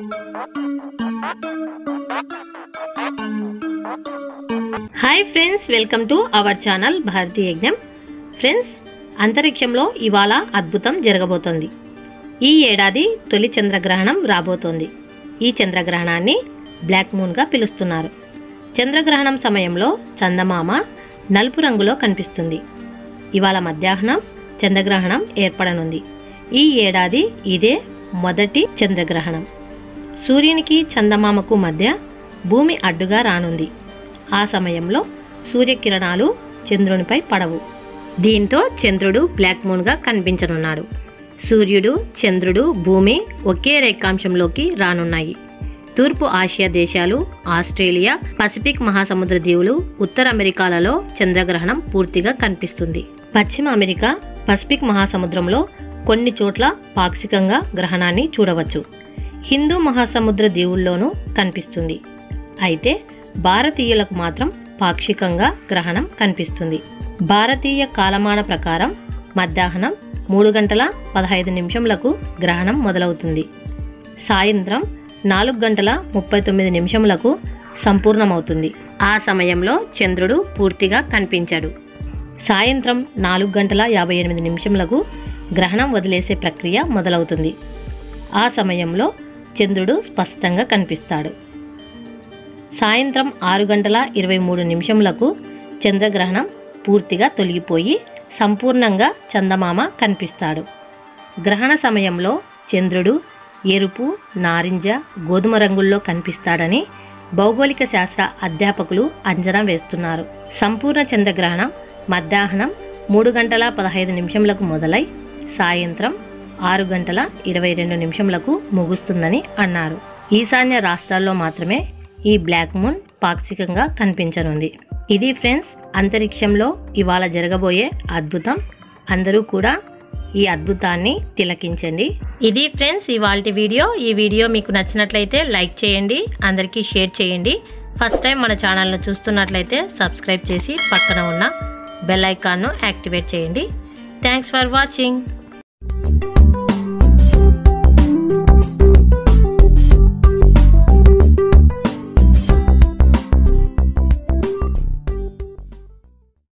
hi friends welcome to our channel భారతీయ యజ్ఞం friends అంతరిక్షంలో ఇవాళ అద్భుతం జరగబోతోంది ఈ ఏడాది తొలి చంద్రగ్రహణం రాబోతోంది ఈ చంద్రగ్రహణాన్ని బ్లాక్ మూన్గా పిలుస్తున్నారు చంద్రగ్రహణం సమయంలో చందమామ నలుపు రంగులో కనిపిస్తుంది ఇవాళ మధ్యాహ్నం చంద్రగ్రహణం ఏర్పడనుంది ఈ ఏడాది ఇదే మొదటి చంద్రగ్రహణం సూర్యునికి చందమామకు మధ్య భూమి అడ్డుగా రానుంది ఆ సమయంలో సూర్యకిరణాలు చంద్రునిపై పడవు దీంతో చంద్రుడు బ్లాక్ మూన్గా కనిపించనున్నాడు సూర్యుడు చంద్రుడు భూమి ఒకే రేఖాంశంలోకి రానున్నాయి తూర్పు ఆసియా దేశాలు ఆస్ట్రేలియా పసిఫిక్ మహాసముద్ర దీవులు ఉత్తర అమెరికాలలో చంద్రగ్రహణం పూర్తిగా కనిపిస్తుంది పశ్చిమ అమెరికా పసిఫిక్ మహాసముద్రంలో కొన్ని చోట్ల పాక్షికంగా గ్రహణాన్ని చూడవచ్చు హిందూ మహాసముద్ర దీవుల్లోనూ కనిపిస్తుంది అయితే భారతీయులకు మాత్రం పాక్షికంగా గ్రహణం కనిపిస్తుంది భారతీయ కాలమాన ప్రకారం మధ్యాహ్నం మూడు గంటల పదహైదు నిమిషములకు గ్రహణం మొదలవుతుంది సాయంత్రం నాలుగు గంటల ముప్పై తొమ్మిది నిమిషములకు సంపూర్ణమవుతుంది ఆ సమయంలో చంద్రుడు పూర్తిగా కనిపించాడు సాయంత్రం నాలుగు గంటల యాభై ఎనిమిది నిమిషములకు గ్రహణం వదిలేసే ప్రక్రియ మొదలవుతుంది ఆ సమయంలో చంద్రుడు స్పష్టంగా కనిపిస్తాడు సాయంత్రం ఆరు గంటల ఇరవై మూడు నిమిషములకు చంద్రగ్రహణం పూర్తిగా తొలగిపోయి సంపూర్ణంగా చందమామ కనిపిస్తాడు గ్రహణ సమయంలో చంద్రుడు ఎరుపు నారింజ గోధుమ రంగుల్లో కనిపిస్తాడని భౌగోళిక శాస్త్ర అధ్యాపకులు అంచనా వేస్తున్నారు సంపూర్ణ చంద్రగ్రహణం మధ్యాహ్నం మూడు గంటల పదహైదు నిమిషములకు మొదలై సాయంత్రం ఆరు గంటల ఇరవై రెండు నిమిషములకు ముగుస్తుందని అన్నారు ఈశాన్య రాష్ట్రాల్లో మాత్రమే ఈ బ్లాక్ మూన్ పాక్షికంగా కనిపించనుంది ఇది ఫ్రెండ్స్ అంతరిక్షంలో ఇవాళ జరగబోయే అద్భుతం అందరూ కూడా ఈ అద్భుతాన్ని తిలకించండి ఇది ఫ్రెండ్స్ ఇవాళ వీడియో ఈ వీడియో మీకు నచ్చినట్లయితే లైక్ చేయండి అందరికీ షేర్ చేయండి ఫస్ట్ టైం మన ఛానల్ను చూస్తున్నట్లయితే సబ్స్క్రైబ్ చేసి పక్కన ఉన్న బెల్ ఐకాన్ను యాక్టివేట్ చేయండి థ్యాంక్స్ ఫర్ వాచింగ్